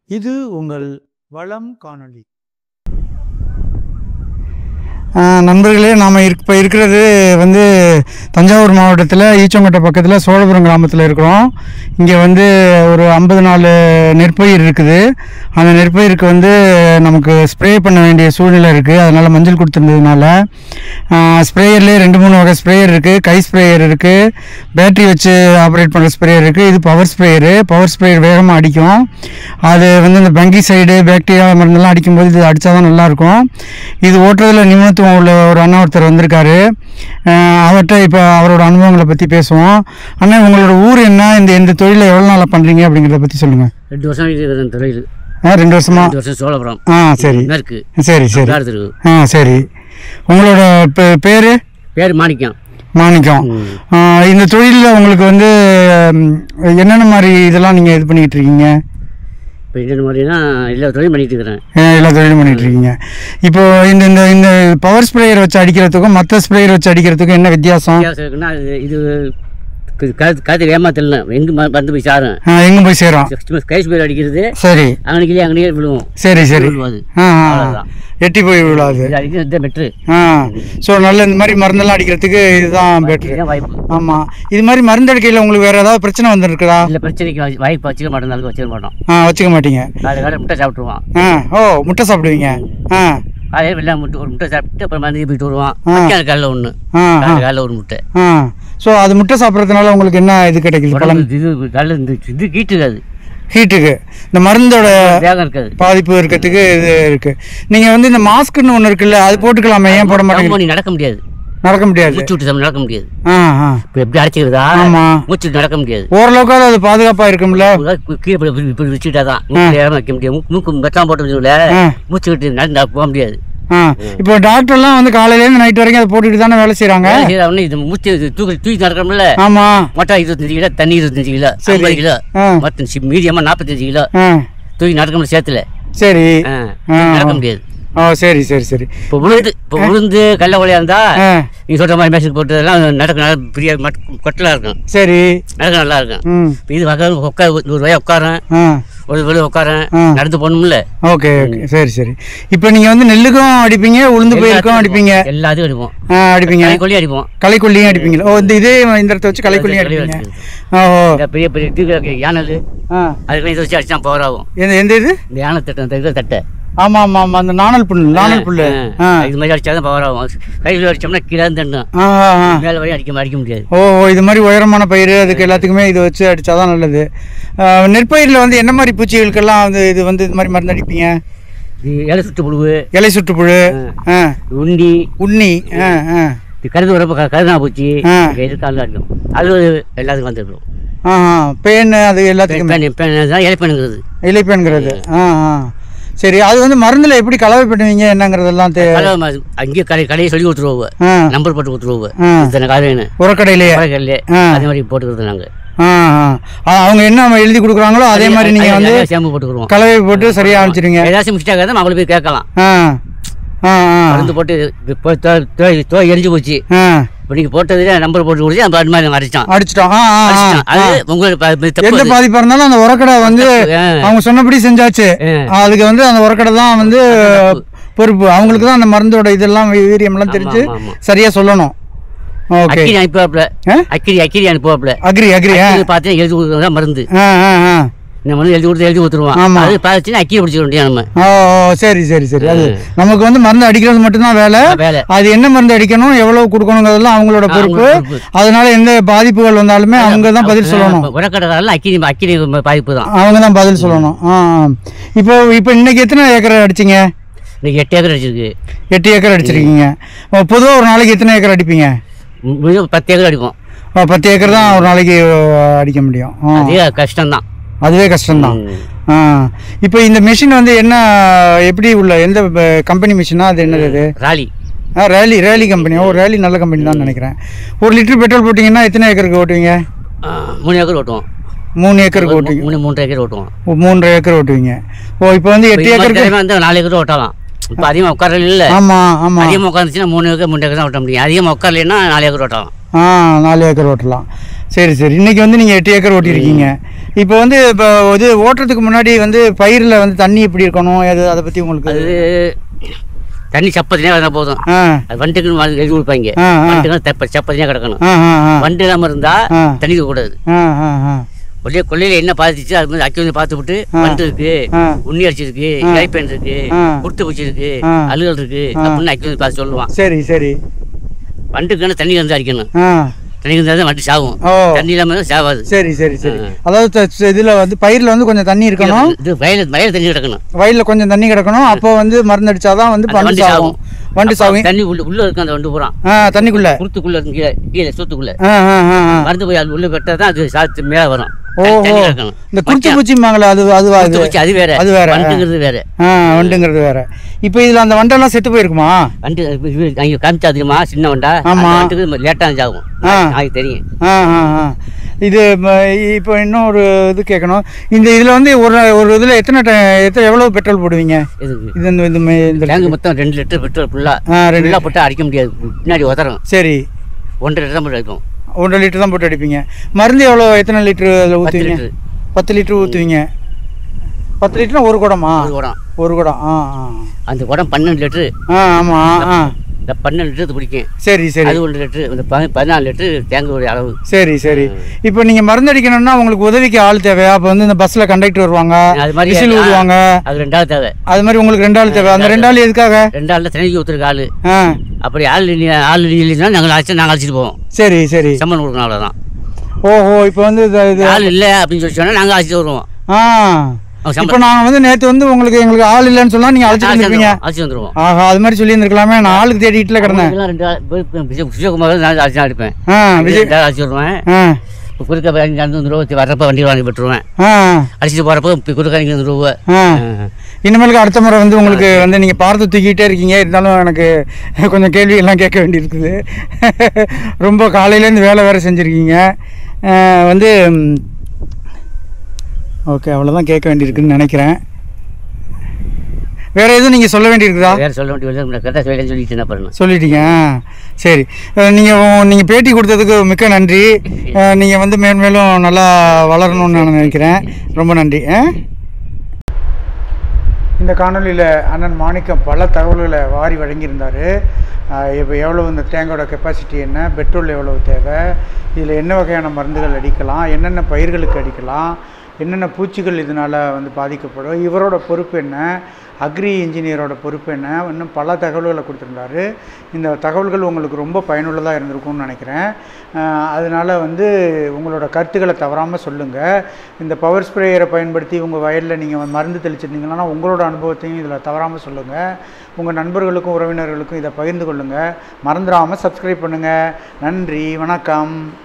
இது உங்கள் வளம் காணொளி ஆ, நண்பர்களே நாம் இப்போ இருக்கிறது வந்து தஞ்சாவூர் மாவட்டத்தில் ஈச்சங்கோட்டை பக்கத்தில் சோழபுரம் கிராமத்தில் இருக்கிறோம் இங்கே வந்து ஒரு ஐம்பது நாலு நெற்பயிர் இருக்குது அந்த நெற்பயிருக்கு வந்து நமக்கு ஸ்ப்ரே பண்ண வேண்டிய சூழ்நிலை இருக்குது அதனால் மஞ்சள் கொடுத்துருந்ததுனால ஸ்ப்ரேயர்லேயே ரெண்டு மூணு வகை ஸ்ப்ரேயர் இருக்குது கை ஸ்ப்ரேயர் இருக்குது பேட்டரி வச்சு ஆப்ரேட் பண்ணுற ஸ்ப்ரேயர் இருக்குது இது பவர் ஸ்ப்ரேயரு பவர் ஸ்ப்ரேயர் வேகமாக அடிக்கும் அது வந்து இந்த பங்கி சைடு பாக்டீரியா மருந்தெல்லாம் அடிக்கும்போது இது அடித்தா தான் நல்லாயிருக்கும் இது ஓட்டுறதுல நிபுணத்துவம் உள்ள ஒரு அண்ணா ஒருத்தர் வந்திருக்காரு அஹ் அவர்கிட்ட இப்போ அவரோட அனுபவங்களை பற்றி பேசுவோம் அண்ணா உங்களோட ஊர் என்ன இந்த இந்த தொழிலை எவ்வளோ நாளாக பண்ணுறீங்க அப்படிங்கிறத பற்றி சொல்லுங்கள் ரெண்டு வருஷம் இருக்குது தொழில் ரெண்டு வருஷமா ரெண்டு வருஷம் சோழபுரம் ஆ சரி மேற்கு சரி சரி காலத்துக்கு ஆ சரி உங்களோட பே- பேர் பேர் மாணிக்கம் மாணிக்கம் ம். ஆ, இந்த தொழிலில் உங்களுக்கு வந்து ம், என்னென்ன மாதிரி இதெல்லாம் நீங்கள் இது பண்ணிக்கிட்டு இருக்கீங்க இப்போ இந்த மாதிரினா எல்லா தொழிலும் பண்ணிட்டு இருக்கிறேன் அஹ் எல்லா தொழிலும் பண்ணிட்டு இருக்கீங்க இப்போ இந்த இந்த இந்த பவர் ஸ்ப்ரேயர் வச்சு அடிக்கிறதுக்கும் மற்ற ஸ்ப்ரேயர் வச்சு அடிக்கிறதுக்கும் என்ன வித்தியாசம் வித்தியாசம் இருக்குன்னா இது இது கழுத்து கழுத்து ஏமாத்தல எங்க ம- வந்து போய் சாரும் ஆ, எங்க போய் சேரும் சும்மா கை ஸ்பேர் அடிக்கிறது சரி அங்கனைக்கு அங்கனையே விழுவும் சரி சரி விழுவாது ஆ ஆ, ஆ. அவ்வளவுதான். எட்டி போய் விழாது இது அடிக்கிறது இந்த மெட்ரு ஆ ஸோ நல்ல இந்த மாதிரி மருந்தெல்லாம் அடிக்கிறதுக்கு இதுதான் பெட்ரு இதுதான் வாய்ப்பு ஆமாம் இது மாதிரி மருந்து அடிக்கையில் உங்களுக்கு வேறு ஏதாவது பிரச்சனை வந்துருக்குதா இல்லை பிரச்சனைக்கு வாய்- வாய்ப்பு வச்சுக்க மாட்டோம் நாளைக்கு வச்சுக்க மாட்டோம் ஆ வச்சுக்க மாட்டீங்க காலை காலை முட்டை சாப்பிட்ருவான் ஆ ஓ முட்டை சாப்பிடுவீங்க ஆ காலையில் வெள்ளை முட்டை ஒரு முட்டை சாப்பிட்டு அப்புறம் மருந்து போயிட்டு வருவான் ஆ. மத்தியானம் காலையில் ஒன்று ஆ ஆ காலையில் காலையில் ஒரு முட்டை ஆ ஸோ அது முட்டை சாப்பிட்றதுனால உங்களுக்கு என்ன இது கிடைக்குது பலன் உடம்பு இது காலையில் இந்த இது கீட்டு இருக்காது ஹீட்டுக்கு இந்த மருந்தோட வேகம் இருக்காது பாதிப்பு இருக்கிறதுக்கு இது இருக்கு நீங்க வந்து இந்த மாஸ்க்னு ஒன்று இருக்குல்ல அது போட்டுக்கலாமே ஏன் போட மாட்டேங்க ரொம்ப நீ நடக்க முடியாது நடக்க முடியாது மூச்சு விட்டு நம்ம நடக்க முடியாது ஆ ஆ இப்போ எப்படி அடைச்சிக்கிறதா ஆமா மூச்சு விட்டு நடக்க முடியாது ஓரளவுக்காவது அது பாதுகாப்பா இருக்கும்ல ஒரு கு- கீழே இப்படி இப்படி இப்படி வச்சுட்டா தான் மூக்கு ஏறாம வைக்க முடியாது மூக்கு- மூக்கு மெட்டாம போட்டு வச்சுக்கல ஆ மூச்சு விட்டு நடந்து போக முடியாது ஆ இப்போ டாக்டர்லாம் வந்து காலையிலேருந்து நைட் வரைக்கும் அதை போட்டுட்டு தானே வேலை செய்றாங்க வேலை செய்யற உடனே இது மூச்சு இது தூக்கி தூக்கி நடக்கிறோம்ல ஆமா மொட்டை இருபத்தஞ்சு கிலோ தண்ணி இருபத்தஞ்சு கிலோ சரி. ஐம்பது கிலோ ஆ மொத்தம் மீடியமாக நாற்பத்தஞ்சு கிலோ ஆ தூக்கி நடக்க முடியாது சேத்துல சரி ஆ, ஆ. நடக்க முடியாது ஓ சரி சரி சரி இப்போ விழுந்து இப்போ விழுந்து கல்ல ஒலையா இருந்தா ஆ நீ சொல்ற மாதிரி மேட்சுக்கு போட்டதெல்லாம் நடக்க நல்லா பெரிய மட் கொட்டலாக இருக்கும் சரி நடக்க நல்லா இருக்கும் ம் இப்போ இது உட்கார உட்கார நூறு ரூபாய் உட்காரன் ஆ ஒரு வெளியே உட்காரன் ஆ. நடந்து போகணும்ல ஓகே ஓகே சரி சரி இப்போ நீங்க வந்து நெல்லுக்கும் அடிப்பீங்க உளுந்து பயிருக்கும் அடிப்பீங்க எல்லாத்தையும் அடிப்போம் ஆ அடிப்பீங்க கொல்லி அடிப்போம் களைக்கொல்லியும் அடிப்பீங்களா ஓ இந்த இதே இந்த இடத்த வச்சு களைக்கொல்லியும் அடிப்பீங்க ஓ ஓ. இந்த பெரிய பெரிய இது யானல் ஆ அதுக்கு இதை வச்சு அடிச்சா பவர் ஆகும் எந்த எந்த இது இந்த யானை தட்டை அந்த இது தட்டை ஆமா ஆமா ஆமா அந்த நாணல் புல் நாணல் புல் ஆ, இது மாதிரி அடிச்சா தான் பவர் ஆகும் கையில் அடிச்சோம்னா கீழே இருந்து தண்ணும் ஆ ஆ, ஆ. மேலே வரையும் அடிக்க அடிக்க முடியாது ஓ ஓ, இது மாதிரி உயரமான பயிர் அதுக்கு எல்லாத்துக்குமே இது வச்சு அடிச்சாதான் நல்லது ஆ, நெற்பயிரில் வந்து என்ன மாதிரி பூச்சிகளுக்கெல்லாம் வந்து இது வந்து இது மாதிரி மருந்து அடிப்பீங்க இது இலை சுட்டு புழுவு இலை சுற்றுப்புழு ஆ உண்டி உண்ணி ஆ ஆ இது கருது வரப்ப க- கருதா பூச்சி ஆ. இது காலில் அடிக்கும் அது ஒரு எல்லாத்துக்கும் வந்துருக்கும் ஆ ஆ பேன் அது எல்லாத்துக்குமே பெண் பெண் தான் இலைப்பெண்ணுங்கிறது இலைப்பேன்கிறது ஆ ஆ சரி அது வந்து மருந்தில் எப்படி கலவை பண்ணுவீங்க என்னங்கிறதெல்லாம் தே அங்கேயே கடை கடையை சொல்லி கொடுத்துருவோம் ஆ நம்பர் போட்டு கொடுத்துருவோம் ஆ. இத்தனை காலம் வேணும் உரக்கடையிலேயே கடையில் ஆ. அதே மாதிரி போட்டுக்கிறது நாங்கள் ஆ ஆ. ஆ, அவங்க என்ன எழுதி கொடுக்குறாங்களோ அதே மாதிரி நீங்கள் வந்து சேம்பு போட்டுக்கிறோம் கலவை போட்டு சரியாக அனுப்பிச்சிடுங்க ஏதாச்சும் மிஸ்டேக் இருந்தால் அவளை போய் கேட்கலாம் ஆ ஆ ஆ மருந்து போட்டு இப்போ தோ- தோ- தோ எரிஞ்சு போச்சு ஆ இப்போ நீங்கள் போட்டதுல நம்பர் போட்டு கொடுத்து அந்த மாதிரி நாங்கள் அடிச்சிட்டோம் அடிச்சிட்டோம் ஆ ஆ, ஆ அடிச்சிட்டோம் அது உங்களுக்கு ப- ப- தப்பு எந்த அது. பாதிப்பாக இருந்தாலும் அந்த உரக்கடை வந்து ஆ. அவங்க சொன்னபடி செஞ்சாச்சு ஆ. அதுக்கு வந்து அந்த உரக்கடை தான் வந்து பொறுப்பு அவங்களுக்கு தான் அந்த மருந்தோட இதெல்லாம் வீ- வீரியம்லாம் தெரிஞ்சு ஆமா, ஆமா. சரியா சொல்லணும் ஓகே அக்கிரி அனுப்புவாப்புல ஆ? அக்கிரி அக்கிரி அனுப்புவாப்புல அக்ரி அக்ரி ஆ இது பார்த்து எழுதி கொடுக்குறது தான் மருந்து ஆ ஆ ஆ இந்த மருந்து எழுதி கொடுத்து எழுதி கொடுத்துருவான் ஆமா. அது பார்த்துச்சுன்னா அக்கிரி பிடிச்சிக்க முடியும் நம்ம ஓ ஓ, சரி சரி சரி அது நமக்கு வந்து மருந்து அடிக்கிறது மட்டும்தான் வேலை வேலை அது என்ன மருந்து அடிக்கணும் எவ்வளவு கொடுக்கணுங்கிறதெல்லாம் அவங்களோட பொறுப்பு அவங்களோட பொறுப்பு. அதனால எந்த பாதிப்புகள் வந்தாலுமே அவங்க தான் பதில் சொல்லணும் உரக்கடைக்காரெல்லாம் அக்கிரி அக்கிரி பாதிப்பு தான் அவங்க தான் பதில் சொல்லணும் ஆ ஆ. இப்போ இப்போ இன்னைக்கு எத்தனை ஏக்கர் அடிச்சீங்க இன்னைக்கு எட்டு ஏக்கர் அடிச்சிருக்கு எட்டு ஏக்கர் அடிச்சிருக்கீங்க பொதுவாக ஒரு நாளைக்கு எத்தனை ஏக்கர் அடிப்பீங்க மு- மினிமம் பத்து ஏக்கர் அடிப்போம் ஓ, பத்து ஏக்கர் தான் ஒரு நாளைக்கு அஹ், அடிக்க முடியும் ஆ. அதே கஷ்டம் தான் அதுவே கஷ்டம்தான் ஆ இப்போ இந்த மிஷின் வந்து என்ன எப்படி உள்ள எந்த கம்பெனி மிஷினா அது என்னது அது ராலி ஆ ரேலி ரேலி கம்பெனி ஓ ரேலி நல்ல கம்பெனி தான் நினைக்கிறேன் ஒரு லிட்டர் பெட்ரோல் போட்டிங்கன்னா எத்தனை ஏக்கருக்கு ஓட்டுவீங்க ஆ, மூணு ஏக்கர் ஓட்டுவோம் மூணு ஏக்கருக்கு ஓட்டுவீங்க மூணு மூன்றரை ஏக்கர் ஓட்டுவோம் ஓ, மூன்றரை ஏக்கர் ஓட்டுவீங்க ஓ இப்போ வந்து எட்டு ஏக்கருக்கு ஏக்கருக்கு வந்து நாலு ஏக்கர் ஓட்டலாம் இப்போ அதிகமாக உட்காரல இல்லை ஆமாம் ஆமாம் அதிகமாக உட்காந்துச்சுன்னா மூணு ஏக்கர் மூணு ஏக்கர் தான் ஓட்ட முடியும் அதிகமாக உட்காரலைன்னா நாலு ஏக்கர் ஓட்டலாம் ஆ நாலு ஏக்கர் ஓட்டலாம் சரி சரி இன்னைக்கு வந்து நீங்கள் எட்டு ஏக்கர் ஓட்டியிருக்கீங்க இப்போ வந்து இப்போ இது ஓட்டுறதுக்கு முன்னாடி வந்து பயிரில் வந்து தண்ணி எப்படி இருக்கணும் அது அதை பற்றி உங்களுக்கு அது தண்ணி சப்பத்தினே வந்தால் போதும் ஆ அது வண்டுக்குன்னு வந்து எழுதி கொடுப்பாங்க ஆ, ஆ. வண்டுக்கு தெப்ப சப்பத்தினே கிடக்கணும் ஆ ஆ ஆ வண்டு இல்லாமல் இருந்தால் ஆ. தண்ணிக்க கூடாது ஆ ஆ ஆ கொள்ளைய கொள்ளையில என்ன பாதிச்சு அது வந்து அக்கி வந்து பார்த்து விட்டு ஆ. வண்டு இருக்கு ஆ. உண்ணி அடிச்சிருக்கு ஆ. இலைப்பெண் இருக்கு ஆ. குருத்து பூச்சி இருக்கு ஆ. அழுகல் இருக்கு ஆ. அப்படின்னு அக்கி வந்து பார்த்து சொல்லுவான் சரி சரி வண்டுக்குன்னு தண்ணி வந்து அடிக்கணும் ஆ தண்ணி இருந்தால் தான் வண்டு சாகும் ஓ தண்ணி இல்லாமல் இருந்தால் சாவாது சரி சரி சரி ஆ. அதாவது இதில் வந்து பயிரில் வந்து கொஞ்சம் தண்ணி இருக்கணும் இது வயல் வயல் தண்ணி கிடக்கணும் வயலில் கொஞ்சம் தண்ணி கிடக்கணும் அப்போ வந்து மருந்து அடிச்சாதான் வந்து அந்த வண்டு வண்டு சாகும் சாகும். வண்டு அப்ப சாகும் தண்ணி உள்ள உள்ள இருக்கு அந்த வண்டு பூரா ஆ தண்ணிக்குள்ள குருத்துக்குள்ள இருக்கு கீழே கீழே சொத்துக்குள்ள ஆ ஆ ஆ ஆ மருந்து போய் அது உள்ள பெட்டா தான் அது சாத்து மேலே வரும் ஓஹோ தண்ணி கிடக்கணும் இந்த குருத்து பூச்சிம்பாங்களே அது அதுவா குருத்து அது பூச்சி அது வேற அது வேற. வண்டுங்கிறது வேற ஆ வண்டுங்கிறது வேற இப்போ இதில் அந்த வண்டெல்லாம் செத்து போயிருக்குமா வண்டு இது அங்கே காமிச்சா தெரியுமா சின்ன வண்டா ஆமா. அந்த வண்டுக்கு லேட்டாக சாகும் ஆ. நாளைக்கு தெரியும் ஆ ஆ ஆ இது ம- இப்போ இன்னும் ஒரு இது கேட்கணும் இந்த இதில் வந்து ஒரு ஒரு இதில் எத்தனை ட- எத்தனை எவ்வளோ பெட்ரோல் போடுவீங்க இதுக்கு இது இந்த இந்த மே- இந்த டேங்கு மொத்தம் ரெண்டு லிட்டர் பெட்ரோல் ஃபுல்லாக ஆ ரெண்டு ஃபுல்லாக போட்டால் அடிக்க முடியாது பின்னாடி உதறும் சரி ஒன்றரை லிட்டர் தான் போட்டு அடிக்கும் ஒன்றரை லிட்டர் தான் போட்டு அடிப்பீங்க மருந்து எவ்வளோ எத்தனை லிட்டரு அதில் பத்து ஊற்றுவீங்க லிட்டர் பத்து லிட்டர் ஊற்றுவீங்க பத்து லிட்டர்னா ஒரு குடமா ஒரு குடம் ஒரு குடம் ஆ ஆ அந்த குடம் பன்னெண்டு லிட்டரு ஆ ஆமாம் ஆ இந்த பன்னெண்டு லிட்டர் பிடிக்கும் சரி சரி அது ஒன்று லிட்டரு இந்த ப- பதினாலு லிட்டரு தேங்குடைய அளவு சரி சரி இப்போ நீங்கள் மருந்து அடிக்கணும்னா உங்களுக்கு உதவிக்கு ஆள் தேவையா அப்போ வந்து இந்த பஸ்ஸில் கண்டக்டர் வருவாங்க அது மாதிரி விசில் ஊதுவாங்க அது ரெண்டாவது தேவை அது மாதிரி உங்களுக்கு ரெண்டு ஆள் தேவை அந்த ரெண்டு ஆள் எதுக்காக ரெண்டாள் தண்ணிக்கு ஊற்றுருக்கு ஆள் ஆ அப்படி ஆள் இல்லையா ஆள் இல்லைன்னா நாங்கள் அழைச்சி நாங்கள் அழைச்சிட்டு போவோம் சரி சரி சம்பளம் கொடுக்கணும் அவ்வளோதான் ஓஹோ இப்போ வந்து இது- இது ஆள் இல்லை அப்படின்னு சொல்லி சொன்னால் நாங்கள் அழைச்சிட்டு வருவோம் ஆ அவங்க இப்போ சம்பளம் நாங்கள் வந்து நேற்று வந்து உங்களுக்கு எங்களுக்கு ஆள் இல்லைன்னு சொன்னா நீங்கள் அழைச்சிட்டு வந்துருப்பீங்க அழைச்சிட்டு வந்துருவோம் ஆஹா அது மாதிரி சொல்லி இருந்திருக்கலாமே நான் ஆளுக்கு தேடிட்டுல கிடந்தேன் அவங்களுக்கெல்லாம் ரெண்டு ஆள் போய் இப்ப விஜய் விஜயகுமார் நான் அழைச்சி அடிப்பேன் ஆ விஜய் ரெண்டு ஆள் அழைச்சி வருவேன் ஆ இப்போ குறுக்க அஞ்சு அஞ்சு ரூபா வர்றப்ப வண்டி வாங்கி விட்டுருவேன் ஆ அடிச்சிட்டு போகிறப்போ இப்போ குறுக்க அஞ்சு ரூபா ஆ இனிமேலுக்கு அடுத்த முறை வந்து உங்களுக்கு வந்து நீங்கள் பார்த்து தூக்கிட்டே இருக்கீங்க இருந்தாலும் எனக்கு கொஞ்சம் கேள்வி எல்லாம் கேட்க வேண்டியிருக்குது ரொம்ப காலையிலேருந்து வேலை வேறு செஞ்சுருக்கீங்க அஹ் வந்து ஓகே அவ்வளோதான் கேட்க வேண்டியிருக்குன்னு நினைக்கிறேன் வேறு எதுவும் நீங்கள் சொல்ல வேண்டியிருக்குதா வேறு சொல்ல வேண்டிய கரெக்டாக சொல்லிட்டேன்னு சொல்லிட்டு என்ன பண்ணணும் சொல்லிட்டீங்க ஆ, சரி நீங்கள் நீங்கள் பேட்டி கொடுத்ததுக்கு மிக்க நன்றி நீங்கள் வந்து மேன்மேலும் நல்லா வளரணும்னு நான் நினைக்கிறேன் ரொம்ப நன்றி ஆ இந்த காணொலியில் அண்ணன் மாணிக்கம் பல தகவல்களை வாரி வழங்கியிருந்தார் இப்போ எவ்வளோ இந்த டேங்கோட கெப்பாசிட்டி என்ன பெட்ரோல் எவ்வளவு தேவை இதில் என்ன வகையான மருந்துகள் அடிக்கலாம் என்னென்ன பயிர்களுக்கு அடிக்கலாம் என்னென்ன பூச்சிகள் இதனால் வந்து பாதிக்கப்படும் இவரோட பொறுப்பு என்ன அக்ரி இன்ஜினியரோட பொறுப்பு என்ன இன்னும் பல தகவல்களை கொடுத்துருந்தாரு இந்த தகவல்கள் உங்களுக்கு ரொம்ப பயனுள்ளதாக இருந்திருக்கும்னு நினைக்கிறேன் அதனால் வந்து உங்களோட கருத்துக்களை தவறாமல் சொல்லுங்கள் இந்த பவர் ஸ்ப்ரேயரை பயன்படுத்தி உங்கள் வயலில் நீங்கள் மருந்து தெளிச்சிருந்தீங்கன்னா உங்களோட அனுபவத்தையும் இதில் தவறாமல் சொல்லுங்கள் உங்கள் நண்பர்களுக்கும் உறவினர்களுக்கும் இதை பகிர்ந்து கொள்ளுங்கள் மறந்துடாமல் சப்ஸ்கிரைப் பண்ணுங்கள் நன்றி வணக்கம்